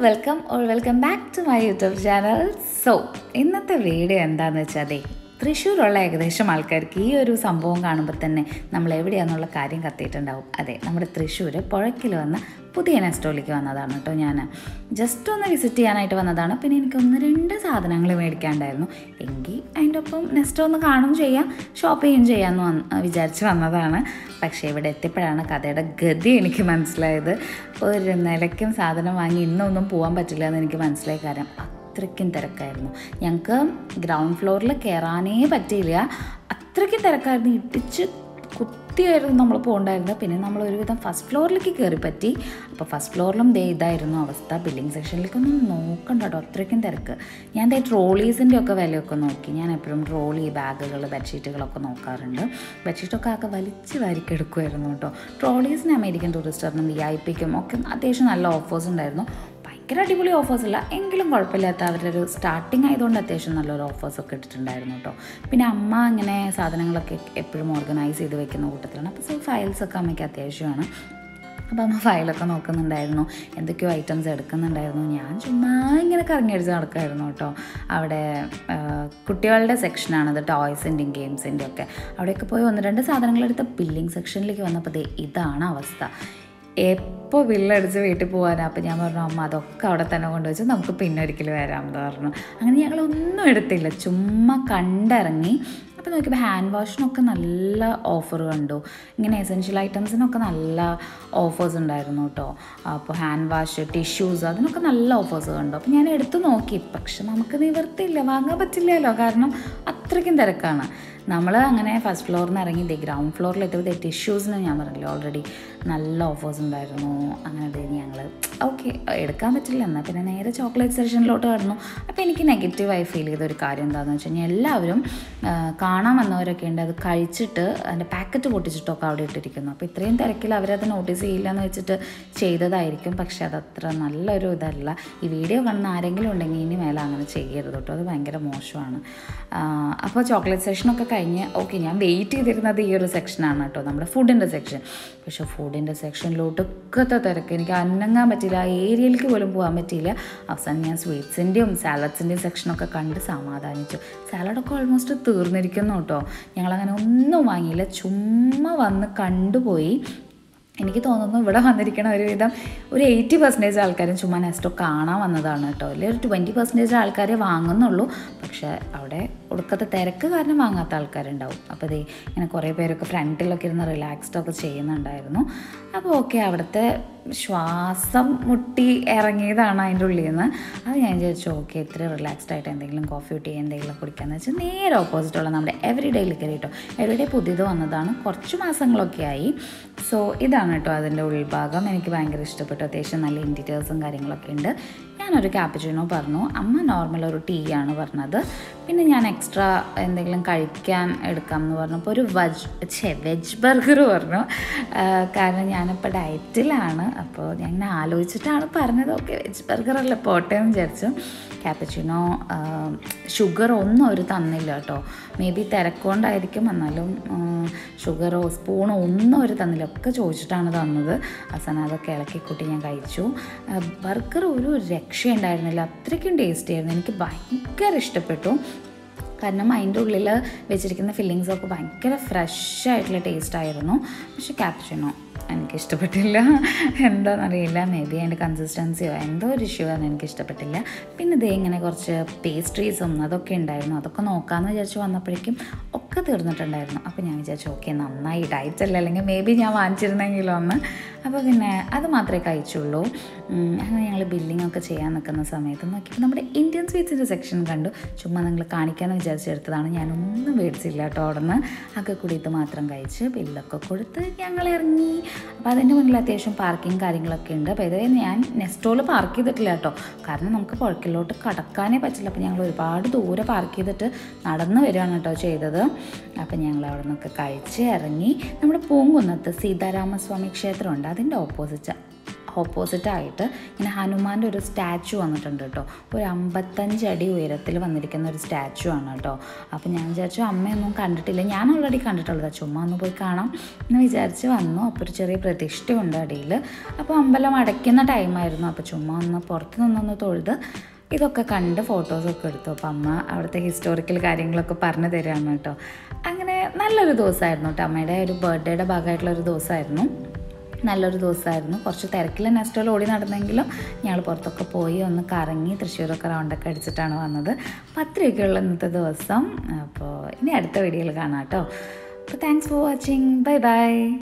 welcome or welcome back to my YouTube channel so ഇന്നത്തെ video എന്താണെന്ന് വെച്ചാൽ അതെ തൃശ്ശൂരുള്ള ഏകദേശം ആൾക്കാർക്ക് ഈ ഒരു സംഭവം കാണുമ്പോൾ തന്നെ നമ്മൾ എവിടെയാണെന്നുള്ള കാര്യം കത്തിയിട്ടുണ്ടാവും അതെ നമ്മുടെ തൃശ്ശൂർ പുഴയ്ക്കിൽ വന്ന പുതിയ നെസ്റ്റോളിക്ക് വന്നതാണ് കേട്ടോ ഞാൻ ജസ്റ്റ് ഒന്ന് വിസിറ്റ് ചെയ്യാനായിട്ട് വന്നതാണ് പിന്നെ എനിക്ക് ഒന്ന് രണ്ട് സാധനങ്ങൾ മേടിക്കാണ്ടായിരുന്നു എങ്കിൽ അതിൻ്റെ ഒപ്പം നെസ്റ്റോ ഒന്ന് കാണും ചെയ്യാം ഷോപ്പ് ചെയ്യുകയും ചെയ്യാമെന്ന് വന്ന് വിചാരിച്ച് വന്നതാണ് പക്ഷേ ഇവിടെ എത്തിയപ്പോഴാണ് കഥയുടെ ഗതി എനിക്ക് മനസ്സിലായത് ഒരു നിലയ്ക്കും സാധനം വാങ്ങി ഇന്നൊന്നും പോകാൻ പറ്റില്ല എന്ന് എനിക്ക് മനസ്സിലായ കാര്യം അത്രയ്ക്കും തിരക്കായിരുന്നു ഞങ്ങൾക്ക് ഗ്രൗണ്ട് ഫ്ലോറിൽ കയറാനേ പറ്റിയില്ല അത്രയ്ക്കും തിരക്കായിരുന്നു ഇടിച്ച് കുത്തിയായിരുന്നു നമ്മൾ പോകണ്ടായിരുന്നത് പിന്നെ നമ്മൾ ഒരുവിധം ഫസ്റ്റ് ഫ്ലോറിലേക്ക് കയറി പറ്റി അപ്പോൾ ഫസ്റ്റ് ഫ്ലോറിലും ദേ ഇതായിരുന്നു അവസ്ഥ ബില്ലിംഗ് സെക്ഷനിലേക്കൊന്നും നോക്കണ്ട കേട്ടോ അത്രയ്ക്കും തിരക്ക് ഞാൻ ദേ ട്രോളീസിൻ്റെ ഒക്കെ വിലയൊക്കെ നോക്കി ഞാൻ എപ്പോഴും ട്രോളി ബാഗുകൾ ബെഡ്ഷീറ്റുകളൊക്കെ നോക്കാറുണ്ട് ബെഡ്ഷീറ്റൊക്കെ ആകെ വലിച്ച് വാരിക്കെടുക്കുമായിരുന്നു കേട്ടോ ട്രോളീസിന് അമേരിക്കൻ ടൂറിസ്റ്ററിനും വി ഐ പിക്കും ഒക്കെ അത്യാവശ്യം നല്ല ഓഫേഴ്സ് ഉണ്ടായിരുന്നു ഭയങ്കര അടിപൊളി ഓഫേഴ്സ് ഇല്ല എങ്കിലും കുഴപ്പമില്ലാത്ത അവരുടെ ഒരു സ്റ്റാർട്ടിങ് ആയതുകൊണ്ട് അത്യാവശ്യം നല്ലൊരു ഓഫേഴ്സ് ഒക്കെ ഇട്ടിട്ടുണ്ടായിരുന്നു കേട്ടോ പിന്നെ അമ്മ ഇങ്ങനെ സാധനങ്ങളൊക്കെ എപ്പോഴും ഓർഗനൈസ് ചെയ്ത് വെക്കുന്ന കൂട്ടത്തിലാണ് അപ്പോൾ സോ ഫയൽസ് ഒക്കെ അമ്മയ്ക്ക് അത്യാവശ്യമാണ് അപ്പോൾ അമ്മ ഫയലൊക്കെ നോക്കുന്നുണ്ടായിരുന്നു എന്തൊക്കെയോ ഐറ്റംസ് എടുക്കുന്നുണ്ടായിരുന്നു ഞാൻ ചുമ്മാ ഇങ്ങനെ കറങ്ങിയടിച്ച് നടക്കുമായിരുന്നു കേട്ടോ അവിടെ ആ, കുട്ടികളുടെ സെക്ഷനാണത് ടോയ്സിൻ്റെയും ഗെയിംസിൻ്റെയും ഒക്കെ അവിടെയൊക്കെ പോയി ഒന്ന് രണ്ട് സാധനങ്ങൾ എടുത്ത ബില്ലിംഗ് സെക്ഷനിലേക്ക് വന്നപ്പോൾ ദേ ഇതാണ് അവസ്ഥ എപ്പോൾ ബില്ലടിച്ച് വീട്ടിൽ പോകാനാണ് അപ്പോൾ ഞാൻ പറഞ്ഞു അമ്മ അതൊക്കെ അവിടെ തന്നെ കൊണ്ടുവച്ച് നമുക്ക് പിന്നെ ഒരിക്കലും വരാമെന്ന് പറഞ്ഞു അങ്ങനെ ഞങ്ങളൊന്നും എടുത്തില്ല ചുമ്മാ കണ്ടിറങ്ങി അപ്പോൾ നോക്കിയപ്പോൾ ഹാൻഡ് വാഷിനൊക്കെ നല്ല ഓഫർ കണ്ടു ഇങ്ങനെ എസെൻഷ്യൽ ഐറ്റംസിനൊക്കെ നല്ല ഓഫേഴ്സ് ഉണ്ടായിരുന്നു കേട്ടോ അപ്പോൾ ഹാൻഡ് വാഷ് ടിഷ്യൂസ് അതിനൊക്കെ നല്ല ഓഫേഴ്സ് കണ്ടു അപ്പോൾ ഞാൻ എടുത്തു നോക്കി പക്ഷെ നമുക്ക് നിവർത്തിയില്ല വാങ്ങാൻ പറ്റില്ലല്ലോ കാരണം അത്രയ്ക്കും തിരക്കാണ് നമ്മൾ അങ്ങനെ ഫസ്റ്റ് ഫ്ലോറിൽ നിന്ന് ഇറങ്ങി ദേ ഗ്രൗണ്ട് ഫ്ലോറിൽ എത്തിയപ്പോൾ ടിഷ്യൂസിന് ഞാൻ പറഞ്ഞില്ലേ ഓൾറെഡി നല്ല ഓഫേഴ്സ് ഉണ്ടായിരുന്നു അങ്ങനെ ദേ ഞങ്ങൾ ഓക്കെ എടുക്കാൻ പറ്റില്ല എന്നാൽ പിന്നെ നേരെ ചോക്ലേറ്റ് സെക്ഷനിലോട്ട് കടന്നു അപ്പോൾ എനിക്ക് നെഗറ്റീവായി ഫീൽ ചെയ്ത ഒരു കാര്യം എന്താണെന്ന് വെച്ച് കഴിഞ്ഞാൽ എല്ലാവരും ആ, കാണാൻ വന്നവരൊക്കെ ഉണ്ട് അത് കഴിച്ചിട്ട് അതിൻ്റെ പാക്കറ്റ് പൊട്ടിച്ചിട്ടൊക്കെ അവിടെ ഇട്ടിരിക്കുന്നു അപ്പോൾ ഇത്രയും തിരക്കിൽ അവരത് നോട്ടീസ് ചെയ്യില്ല എന്ന് വെച്ചിട്ട് ചെയ്തതായിരിക്കും പക്ഷേ അതത്ര നല്ലൊരു ഇതല്ല ഈ വീഡിയോ കാണുന്ന ആരെങ്കിലും ഉണ്ടെങ്കിൽ ഇനി മേലെ അങ്ങനെ ചെയ്യരുത് കേട്ടോ അത് ഭയങ്കര മോശമാണ് ആ, അപ്പോൾ ചോക്ലേറ്റ് സെക്ഷനൊക്കെ കഴിഞ്ഞ് ഓക്കെ ഞാൻ വെയിറ്റ് ചെയ്തിരുന്നത് ഈ ഒരു സെക്ഷനാണ് കേട്ടോ നമ്മുടെ ഫുഡിൻ്റെ സെക്ഷൻ പക്ഷേ ഫുഡിൻ്റെ സെക്ഷനിലോട്ടൊക്കത്തെ തിരക്ക് എനിക്ക് അനങ്ങാൻ പറ്റിയില്ല ആ ഏരിയയിലേക്ക് പോലും പോകാൻ പറ്റിയില്ല അവസാനം ഞാൻ സ്വീറ്റ്സിൻ്റെയും സാലഡ്സിൻ്റെയും സെക്ഷനൊക്കെ കണ്ട് സമാധാനിച്ചു സാലഡൊക്കെ ഓൾമോസ്റ്റ് തീർന്നിരിക്കുന്നു കേട്ടോ ഞങ്ങളങ്ങനെ ഒന്നും വാങ്ങിയില്ല ചുമ്മാ വന്ന് കണ്ടുപോയി എനിക്ക് തോന്നുന്നു ഇവിടെ വന്നിരിക്കണ ഒരുവിധം ഒരു എയ്റ്റി പെർസെൻറ്റേജ് ആൾക്കാരും ചുമ്മാ നെസ്റ്റോ കാണാൻ വന്നതാണ് കേട്ടോ അല്ലെങ്കിൽ ഒരു ട്വൻറ്റി പെർസെൻറ്റേജ് ആൾക്കാരെ വാങ്ങുന്നുള്ളൂ പക്ഷേ അവിടെ ഒടുക്കത്തെ തിരക്ക് കാരണം വാങ്ങാത്ത ആൾക്കാരുണ്ടാവും അപ്പോൾ ദേ ഇങ്ങനെ കുറേ പേരൊക്കെ ഫ്രണ്ടിലൊക്കെ ഇരുന്ന് റിലാക്സ്ഡ് ഒക്കെ ചെയ്യുന്നുണ്ടായിരുന്നു അപ്പോൾ ഓക്കെ അവിടുത്തെ ശ്വാസം മുട്ടി ഇറങ്ങിയതാണ് അതിൻ്റെ ഉള്ളിൽ നിന്ന് അത് ഞാൻ വിചാരിച്ചു ഓക്കെ ഇത്ര റിലാക്സ്ഡ് ആയിട്ട് എന്തെങ്കിലും കോഫി ടീ എന്തെങ്കിലും കുടിക്കാമെന്ന് വെച്ചാൽ നേരെ ഓപ്പോസിറ്റുള്ള നമ്മുടെ എവറി ഡേയിൽ കയറി കേട്ടോ എവറി ഡേ പുതിയത് വന്നതാണ് കുറച്ച് മാസങ്ങളൊക്കെ ആയി സോ ഇതാണ് കേട്ടോ അതിൻ്റെ ഉൾഭാഗം എനിക്ക് ഭയങ്കര ഇഷ്ടപ്പെട്ടു അത്യാവശ്യം നല്ല ഇൻറ്റീരിയേഴ്സും കാര്യങ്ങളൊക്കെ ഉണ്ട് ഞാനൊരു ക്യാപ്പച്ചിനോ പറഞ്ഞു അമ്മ നോർമൽ ഒരു ടീ ആണ് പറഞ്ഞത് പിന്നെ ഞാൻ എക്സ്ട്രാ എന്തെങ്കിലും കഴിക്കാൻ എടുക്കാം എന്ന് പറഞ്ഞപ്പോൾ ഒരു വജ് ഛേ വെജ് ബർഗർ പറഞ്ഞു ആ, കാരണം ഞാനിപ്പോൾ ഡയറ്റിലാണ് അപ്പോൾ ഞാൻ ഇങ്ങനെ ആലോചിച്ചിട്ടാണ് പറഞ്ഞത് ഓക്കെ വെജ് ബർഗർ അല്ലേ പോട്ടെ എന്ന് വിചാരിച്ചു ക്യാപ്പച്ചിനോ ഷുഗർ ഒന്നും അവർ തന്നില്ല കേട്ടോ മേ ബി തിരക്കൊണ്ടായിരിക്കും എന്നാലും ഷുഗറോ സ്പൂണോ ഒന്നും അവർ തന്നില്ല ഒക്കെ ചോദിച്ചിട്ടാണ് തന്നത് അവസാനം അതൊക്കെ ഇളക്കി കൂട്ടി ഞാൻ കഴിച്ചു ബർഗർ ഒരു രക്ഷയുണ്ടായിരുന്നില്ല അത്രയ്ക്കും ടേസ്റ്റി ആയിരുന്നു എനിക്ക് ഭയങ്കര ഇഷ്ടപ്പെട്ടു കാരണം അതിൻ്റെ ഉള്ളിൽ വെച്ചിരിക്കുന്ന ഫില്ലിങ്സൊക്കെ ഭയങ്കര ഫ്രഷ് ആയിട്ടുള്ള ടേസ്റ്റ് ആയിരുന്നു പക്ഷെ ക്യാപ്ഷനോ എനിക്ക് ഇഷ്ടപ്പെട്ടില്ല എന്താണെന്നറിയില്ല മേ ബി അതിൻ്റെ കൺസിസ്റ്റൻസിയോ എന്തോ ഒരു ഇഷ്യൂ ആണ് എനിക്ക് ഇഷ്ടപ്പെട്ടില്ല പിന്നെ ഇതേ ഇങ്ങനെ കുറച്ച് പേസ്ട്രീസും അതൊക്കെ ഉണ്ടായിരുന്നു അതൊക്കെ നോക്കാമെന്ന് വിചാരിച്ച് വന്നപ്പോഴേക്കും ഒക്കെ തീർന്നിട്ടുണ്ടായിരുന്നു അപ്പോൾ ഞാൻ വിചാരിച്ചു ഓക്കെ നന്നായി ഡയറ്റ് അല്ല അല്ലെങ്കിൽ മേ ബി ഞാൻ വാങ്ങിച്ചിരുന്നെങ്കിലോ ഒന്ന് അപ്പോൾ പിന്നെ അത് മാത്രമേ കഴിച്ചുള്ളൂ ഉം, അങ്ങനെ ഞങ്ങൾ ബില്ലിംഗ് ഒക്കെ ചെയ്യാൻ നിൽക്കുന്ന സമയത്ത് നോക്കിയപ്പോൾ നമ്മുടെ ഇന്ത്യൻ സ്വീറ്റ്സിൻ്റെ സെക്ഷൻ കണ്ടു ചുമ്മാ നിങ്ങൾ കാണിക്കാമെന്ന് വിചാരിച്ചെടുത്തതാണ് ഞാനൊന്നും മേടിച്ചില്ല കേട്ടോ അവിടെ നിന്ന് ഒക്കെ കൂടി ഇത് മാത്രം കഴിച്ച് ബില്ലൊക്കെ കൊടുത്ത് ഞങ്ങൾ ഇറങ്ങി അപ്പോൾ അതിൻ്റെ മുന്നിൽ അത്യാവശ്യം പാർക്കിംഗ് കാര്യങ്ങളൊക്കെ ഉണ്ട് അപ്പോൾ ഇതേ ഞാൻ നെസ്റ്റോൾ പാർക്ക് ചെയ്തിട്ടില്ല കേട്ടോ കാരണം നമുക്ക് പുഴക്കിലോട്ട് കടക്കാനേ പറ്റില്ല അപ്പോൾ ഞങ്ങൾ ഒരുപാട് ദൂരെ പാർക്ക് ചെയ്തിട്ട് നടന്ന് വരികയാണ് കേട്ടോ ചെയ്തത് അപ്പോൾ ഞങ്ങൾ അവിടെ നിന്നൊക്കെ കഴിച്ച് ഇറങ്ങി നമ്മുടെ പൂങ്കുന്നത്ത് സീതാരാമസ്വാമി ക്ഷേത്രമുണ്ട് അതിൻ്റെ ഓപ്പോസിറ്റ് ഓപ്പോസിറ്റായിട്ട് ഇങ്ങനെ ഹനുമാൻ്റെ ഒരു സ്റ്റാച്ചു വന്നിട്ടുണ്ട് കേട്ടോ ഒരു അമ്പത്തഞ്ച് അടി ഉയരത്തിൽ വന്നിരിക്കുന്ന ഒരു സ്റ്റാച്ചു ആണ് കേട്ടോ അപ്പോൾ ഞാൻ വിചാരിച്ചു അമ്മയൊന്നും കണ്ടിട്ടില്ല ഞാൻ ഓൾറെഡി കണ്ടിട്ടുള്ളതാണ് ചുമ്മാ ഒന്ന് പോയി കാണാം എന്ന് വിചാരിച്ച് വന്നു അപ്പോൾ ഒരു ചെറിയ പ്രതിഷ്ഠയുണ്ട് അടിയിൽ അപ്പോൾ അമ്പലം അടയ്ക്കുന്ന ടൈമായിരുന്നു അപ്പോൾ ചുമ്മാ ഒന്ന് പുറത്ത് നിന്നൊന്ന് തൊഴുത് ഇതൊക്കെ കണ്ട് ഫോട്ടോസൊക്കെ എടുത്തു അപ്പോൾ അമ്മ അവിടുത്തെ ഹിസ്റ്റോറിക്കൽ കാര്യങ്ങളൊക്കെ പറഞ്ഞു തരികയാണ് കേട്ടോ അങ്ങനെ നല്ലൊരു ദിവസമായിരുന്നു കേട്ടോ അമ്മയുടെ ഒരു ബർത്ത്ഡേയുടെ ഭാഗമായിട്ടുള്ള ഒരു ദിവസമായിരുന്നു നല്ലൊരു ദിവസമായിരുന്നു കുറച്ച് തിരക്കിൽ നെസ്റ്റോയിൽ ഓടി നടന്നെങ്കിലും ഞങ്ങൾ പുറത്തൊക്കെ പോയി ഒന്ന് കറങ്ങി തൃശ്ശൂരൊക്കെ റൗണ്ടൊക്കെ അടിച്ചിട്ടാണ് വന്നത് അപ്പോൾ അത്രയൊക്കെയുള്ള ഇന്നത്തെ ദിവസം അപ്പോൾ ഇനി അടുത്ത വീഡിയോയിൽ കാണാം കേട്ടോ അപ്പോൾ thanks for watching bye by